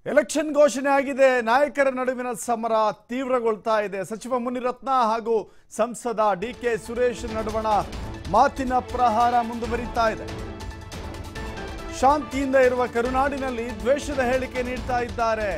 election ಘೋಷಣೆ ಆಗಿದೆ ನಾಯಕರ ನಡುವಿನ ಸಮರ ತೀವ್ರಗೊಳ್ತಾ ಇದೆ ಸಚಿವ ಮುನಿರತ್ನ ಹಾಗೂ ಸಂಸದ ಡಿ ಕೆ ಸುರೇಶ್ ನಡುವಣ ಮಾತಿನ ಪ್ರಹಾರ ಮುಂದುವರಿತಾ ಇದೆ ಶಾಂತಿಯಿಂದ ಇರುವ ಕರುನಾಡಿನಲ್ಲಿ ದ್ವೇಷದ ಹೇಳಿಕೆ ನೀಡ್ತಾ ಇದ್ದಾರೆ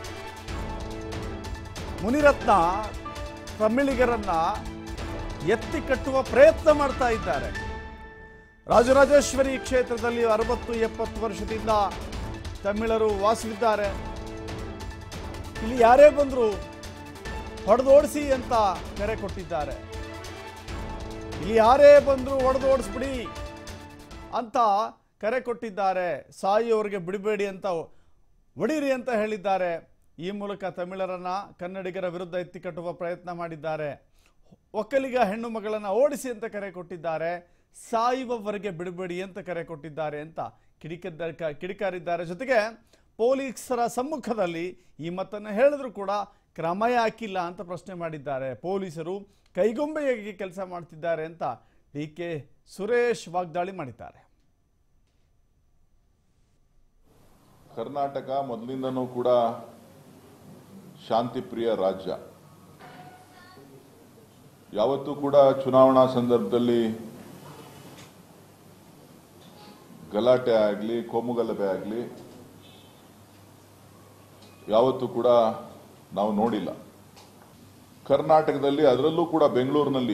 ಮುನಿರತ್ನ ತಮಿಳಿಗರನ್ನ ಎತ್ತಿ ಕಟ್ಟುವ ಪ್ರಯತ್ನ ಮಾಡ್ತಾ ಇದ್ದಾರೆ ರಾಜರಾಜೇಶ್ವರಿ ಕ್ಷೇತ್ರದಲ್ಲಿ ಅರವತ್ತು ಎಪ್ಪತ್ತು ವರ್ಷದಿಂದ ತಮಿಳರು ವಾಸವಿದ್ದಾರೆ ಇಲ್ಲಿ ಯಾರೇ ಬಂದರೂ ಹೊಡೆದೋಡಿಸಿ ಅಂತ ಕರೆ ಕೊಟ್ಟಿದ್ದಾರೆ ಇಲ್ಲಿ ಯಾರೇ ಬಂದರೂ ಹೊಡೆದೋಡಿಸ್ಬಿಡಿ ಅಂತ ಕರೆ ಕೊಟ್ಟಿದ್ದಾರೆ ಸಾಯಿಯವರಿಗೆ ಬಿಡಬೇಡಿ ಅಂತ ಹೊಡೀರಿ ಅಂತ ಹೇಳಿದ್ದಾರೆ ಈ ಮೂಲಕ ತಮಿಳರನ್ನ ಕನ್ನಡಿಗರ ವಿರುದ್ಧ ಎತ್ತಿಕಟ್ಟುವ ಪ್ರಯತ್ನ ಮಾಡಿದ್ದಾರೆ ಒಕ್ಕಲಿಗ ಹೆಣ್ಣು ಮಗಳನ್ನ ಓಡಿಸಿ ಅಂತ ಕರೆ ಕೊಟ್ಟಿದ್ದಾರೆ ಸಾಯುವವರೆಗೆ ಬಿಡಬೇಡಿ ಅಂತ ಕರೆ ಕೊಟ್ಟಿದ್ದಾರೆ ಅಂತ ಕಿಡಿಕಿದ್ದ ಕಿಡಿಕಾರಿದ್ದಾರೆ ಜೊತೆಗೆ ಪೊಲೀಸರ ಸಮ್ಮುಖದಲ್ಲಿ ಈ ಮತ್ತನ್ನು ಹೇಳಿದ್ರು ಕೂಡ ಕ್ರಮ ಯಾಕಿಲ್ಲ ಅಂತ ಪ್ರಶ್ನೆ ಮಾಡಿದ್ದಾರೆ ಪೊಲೀಸರು ಕೈಗೊಂಬೆಯಾಗಿ ಕೆಲಸ ಮಾಡ್ತಿದ್ದಾರೆ ಅಂತ ಡಿ ಕೆ ಸುರೇಶ್ ವಾಗ್ದಾಳಿ ಮಾಡಿದ್ದಾರೆ ಕರ್ನಾಟಕ ಮೊದಲಿಂದನೂ ಕೂಡ ಶಾಂತಿಪ್ರಿಯ ರಾಜ್ಯ ಯಾವತ್ತೂ ಕೂಡ ಚುನಾವಣಾ ಸಂದರ್ಭದಲ್ಲಿ ಗಲಾಟೆ ಆಗಲಿ ಕೋಮುಗಲಭೆ ಆಗಲಿ ಯಾವತ್ತೂ ಕೂಡ ನಾವು ನೋಡಿಲ್ಲ ಕರ್ನಾಟಕದಲ್ಲಿ ಅದರಲ್ಲೂ ಕೂಡ ಬೆಂಗಳೂರಿನಲ್ಲಿ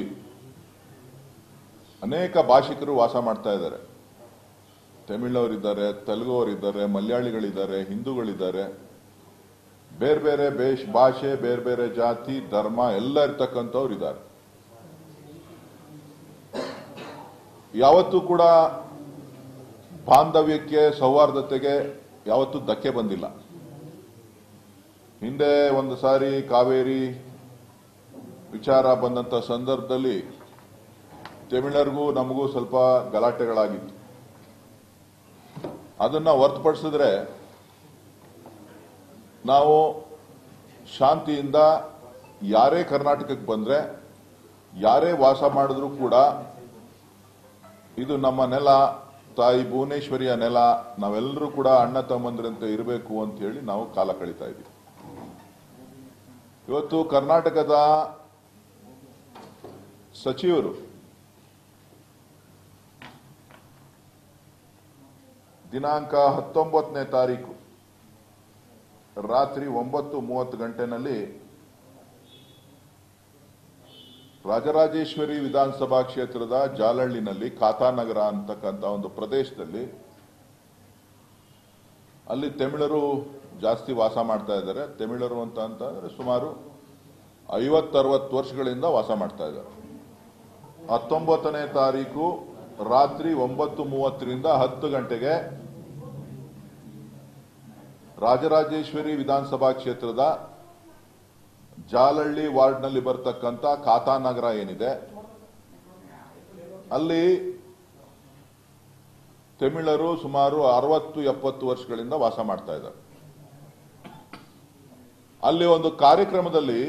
ಅನೇಕ ಭಾಷಿಕರು ವಾಸ ಮಾಡ್ತಾ ಇದ್ದಾರೆ ತಮಿಳವರಿದ್ದಾರೆ ತೆಲುಗುವರಿದ್ದಾರೆ ಮಲಯಾಳಿಗಳಿದ್ದಾರೆ ಹಿಂದೂಗಳಿದ್ದಾರೆ ಬೇರೆ ಬೇರೆ ಬೇಷ್ ಭಾಷೆ ಬೇರೆ ಬೇರೆ ಜಾತಿ ಧರ್ಮ ಎಲ್ಲ ಇರ್ತಕ್ಕಂಥವ್ರು ಇದ್ದಾರೆ ಯಾವತ್ತೂ ಕೂಡ ಬಾಂಧವ್ಯಕ್ಕೆ ಸೌಹಾರ್ದತೆಗೆ ಯಾವತ್ತೂ ಧಕ್ಕೆ ಬಂದಿಲ್ಲ ಹಿಂದೆ ಒಂದು ಸಾರಿ ಕಾವೇರಿ ವಿಚಾರ ಬಂದಂತ ಸಂದರ್ಭದಲ್ಲಿ ತಮಿಳರಿಗೂ ನಮಗೂ ಸ್ವಲ್ಪ ಗಲಾಟೆಗಳಾಗಿತ್ತು ಅದನ್ನ ಹೊರತುಪಡಿಸಿದ್ರೆ ನಾವು ಶಾಂತಿಯಿಂದ ಯಾರೇ ಕರ್ನಾಟಕಕ್ಕೆ ಬಂದ್ರೆ ಯಾರೇ ವಾಸ ಮಾಡಿದ್ರು ಕೂಡ ಇದು ನಮ್ಮ ನೆಲ ತಾಯಿ ಭುವನೇಶ್ವರಿಯ ನೆಲ ನಾವೆಲ್ಲರೂ ಕೂಡ ಅಣ್ಣ ತಮ್ಮಂದ್ರಂತೆ ಇರಬೇಕು ಅಂತ ಹೇಳಿ ನಾವು ಕಾಲ ಕಳೀತಾ ಇದ್ದೀವಿ ಇವತ್ತು ಕರ್ನಾಟಕದ ಸಚಿವರು ದಿನಾಂಕ ಹತ್ತೊಂಬತ್ತನೇ ತಾರೀಕು ರಾತ್ರಿ ಒಂಬತ್ತು ಮೂವತ್ತು ಗಂಟೆನಲ್ಲಿ ರಾಜರಾಜೇಶ್ವರಿ ವಿಧಾನಸಭಾ ಕ್ಷೇತ್ರದ ಜಾಲಹಳ್ಳಿನಲ್ಲಿ ಖಾತಾನಗರ ಅಂತಕ್ಕಂಥ ಒಂದು ಪ್ರದೇಶದಲ್ಲಿ ಅಲ್ಲಿ ತಮಿಳರು ಜಾಸ್ತಿ ವಾಸ ಮಾಡ್ತಾ ಇದ್ದಾರೆ ತಮಿಳರು ಅಂತ ಅಂತಂದ್ರೆ ಸುಮಾರು ಐವತ್ತರವತ್ತು ವರ್ಷಗಳಿಂದ ವಾಸ ಮಾಡ್ತಾ ಇದ್ದಾರೆ ಹತ್ತೊಂಬತ್ತನೇ ತಾರೀಕು ರಾತ್ರಿ ಒಂಬತ್ತು ಮೂವತ್ತರಿಂದ ಹತ್ತು ಗಂಟೆಗೆ ರಾಜರಾಜೇಶ್ವರಿ ವಿಧಾನಸಭಾ ಕ್ಷೇತ್ರದ ಜಾಲಹಳ್ಳಿ ವಾರ್ಡ್ನಲ್ಲಿ ಬರ್ತಕ್ಕಂಥ ಖಾತಾನಗರ ಏನಿದೆ ಅಲ್ಲಿ ತಮಿಳರು ಸುಮಾರು ಅರವತ್ತು ಎಪ್ಪತ್ತು ವರ್ಷಗಳಿಂದ ವಾಸ ಮಾಡ್ತಾ ಇದ್ದಾರೆ ಅಲ್ಲಿ ಒಂದು ಕಾರ್ಯಕ್ರಮದಲ್ಲಿ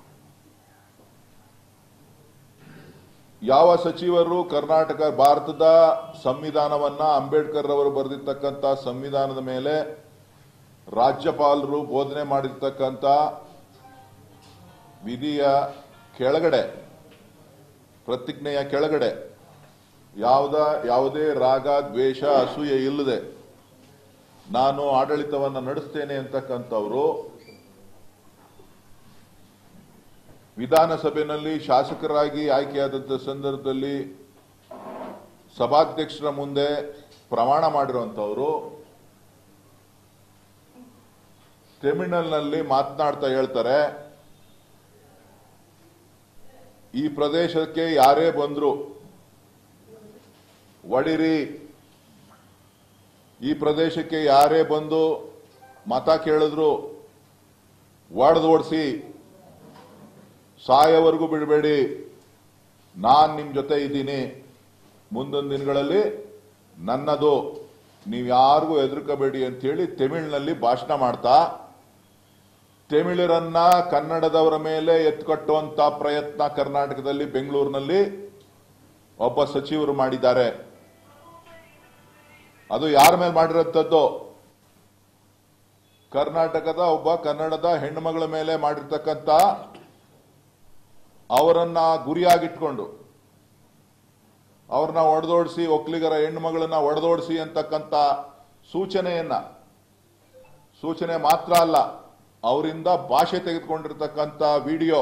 ಯಾವ ಸಚಿವರು ಕರ್ನಾಟಕ ಭಾರತದ ಸಂವಿಧಾನವನ್ನ ಅಂಬೇಡ್ಕರ್ ಅವರು ಬರೆದಿರ್ತಕ್ಕಂಥ ಸಂವಿಧಾನದ ಮೇಲೆ ರಾಜ್ಯಪಾಲರು ಬೋಧನೆ ಮಾಡಿರ್ತಕ್ಕಂಥ ವಿಧಿಯ ಕೆಳಗಡೆ ಪ್ರತಿಜ್ಞೆಯ ಕೆಳಗಡೆ ಯಾವುದ ಯಾವುದೇ ರಾಗ ದ್ವೇಷ ಅಸೂಯೆ ಇಲ್ಲದೆ ನಾನು ಆಡಳಿತವನ್ನು ನಡೆಸ್ತೇನೆ ಅಂತಕ್ಕಂಥವ್ರು ವಿಧಾನಸಭೆಯಲ್ಲಿ ಶಾಸಕರಾಗಿ ಆಯ್ಕೆಯಾದಂಥ ಸಂದರ್ಭದಲ್ಲಿ ಸಭಾಧ್ಯಕ್ಷರ ಮುಂದೆ ಪ್ರಮಾಣ ಮಾಡಿರುವಂತವರು ಟರ್ಮಿನಲ್ನಲ್ಲಿ ಮಾತನಾಡ್ತಾ ಹೇಳ್ತಾರೆ ಈ ಪ್ರದೇಶಕ್ಕೆ ಯಾರೇ ಬಂದ್ರು ಒಡಿರಿ ಈ ಪ್ರದೇಶಕ್ಕೆ ಯಾರೇ ಬಂದು ಮತ ಕೇಳಿದ್ರು ಒಡೆದು ಓಡಿಸಿ ಸಾಯವರೆಗೂ ಬಿಡಬೇಡಿ ನಾನ್ ನಿಮ್ ಜೊತೆ ಇದ್ದೀನಿ ಮುಂದೊಂದು ದಿನಗಳಲ್ಲಿ ನನ್ನದು ನೀವು ಯಾರಿಗೂ ಹೆದರ್ಕೋಬೇಡಿ ಅಂತ ಹೇಳಿ ತಮಿಳಿನಲ್ಲಿ ಭಾಷಣ ಮಾಡ್ತಾ ತಮಿಳರನ್ನ ಕನ್ನಡದವರ ಮೇಲೆ ಎತ್ಕಟ್ಟುವಂತ ಪ್ರಯತ್ನ ಕರ್ನಾಟಕದಲ್ಲಿ ಬೆಂಗಳೂರಿನಲ್ಲಿ ಒಬ್ಬ ಸಚಿವರು ಮಾಡಿದ್ದಾರೆ ಅದು ಯಾರ ಮೇಲೆ ಮಾಡಿರೋಂಥದ್ದು ಕರ್ನಾಟಕದ ಒಬ್ಬ ಕನ್ನಡದ ಹೆಣ್ಣುಮಗಳ ಮೇಲೆ ಮಾಡಿರ್ತಕ್ಕಂಥ ಅವರನ್ನ ಗುರಿಯಾಗಿಟ್ಕೊಂಡು ಅವ್ರನ್ನ ಒಡೆದೋಡಿಸಿ ಒಕ್ಕಲಿಗರ ಹೆಣ್ಣುಮಗಳನ್ನ ಒಡೆದೋಡಿಸಿ ಅಂತಕ್ಕಂಥ ಸೂಚನೆಯನ್ನ ಸೂಚನೆ ಮಾತ್ರ ಅಲ್ಲ ಅವರಿಂದ ಭಾಷೆ ತೆಗೆದುಕೊಂಡಿರ್ತಕ್ಕಂಥ ವಿಡಿಯೋ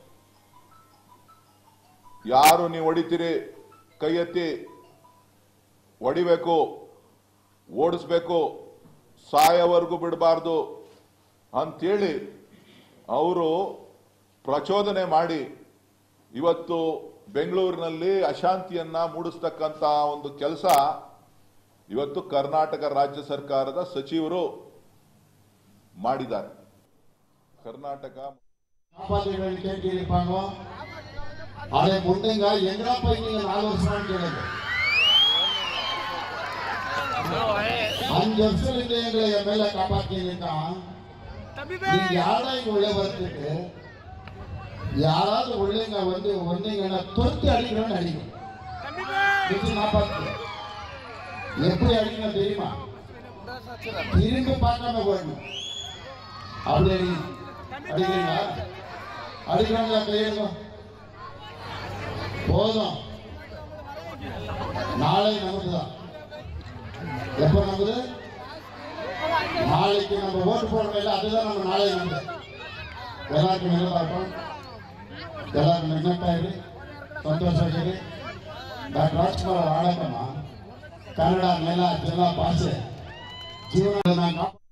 ಯಾರು ನೀವು ಹೊಡಿತೀರಿ ಕೈ ಎತ್ತಿ ಹೊಡಿಬೇಕು ಓಡಿಸ್ಬೇಕು ಸಾಯವರೆಗೂ ಬಿಡಬಾರ್ದು ಅಂತೇಳಿ ಅವರು ಪ್ರಚೋದನೆ ಮಾಡಿ ಇವತ್ತು ಬೆಂಗಳೂರಿನಲ್ಲಿ ಅಶಾಂತಿಯನ್ನ ಮೂಡಿಸ್ತಕ್ಕಂಥ ಒಂದು ಕೆಲಸ ಇವತ್ತು ಕರ್ನಾಟಕ ರಾಜ್ಯ ಸರ್ಕಾರದ ಸಚಿವರು ಮಾಡಿದ್ದಾರೆ ಕರ್ನಾಟಕ காப்பாற்றுகள் கேட்டிருப்பாங்க அதை முன்னுங்க எங்கடா போய் நீங்க நாலு வருஷம் கேளுங்க அஞ்சு வருஷத்துல எங்களை என் மேல காப்பாத்திருக்கா நீங்க யாரா இங்க உள்ள வரத்துக்கு யாராவது உள்ளங்க வந்து வந்தீங்கன்னா துரத்தி அடிக்கணும்னு அடிக்கணும் வச்சு காப்பாத்து எப்படி அடிக்கணும் தெரியுமா திரும்பி பார்க்காம போயிடணும் அப்படி அடிக்கணும் அடிக்கிறீங்களா அடிக்கிறாங்களா கையெழுங்க போதும் நாளை நமக்கு தான் எப்ப நமது நாளைக்கு நம்ம ஓட்டு போடுறோம் இல்லை அதுதான் நம்ம நாளை நமது எல்லாருக்கும் நல்லா பார்ப்போம் ಎಲ್ಲರೂ ನಗ್ನಗ್ತಾ ಇರಿ ಸಂತೋಷವಾಗಿರಿ ಡಾಕ್ಟರ್ ರಾಜ್ಕುಮಾರ್ ಆಡಕಮ್ಮ ಕನ್ನಡ ನೆಲ ಜಲ ಭಾಷೆ ಜೀವನ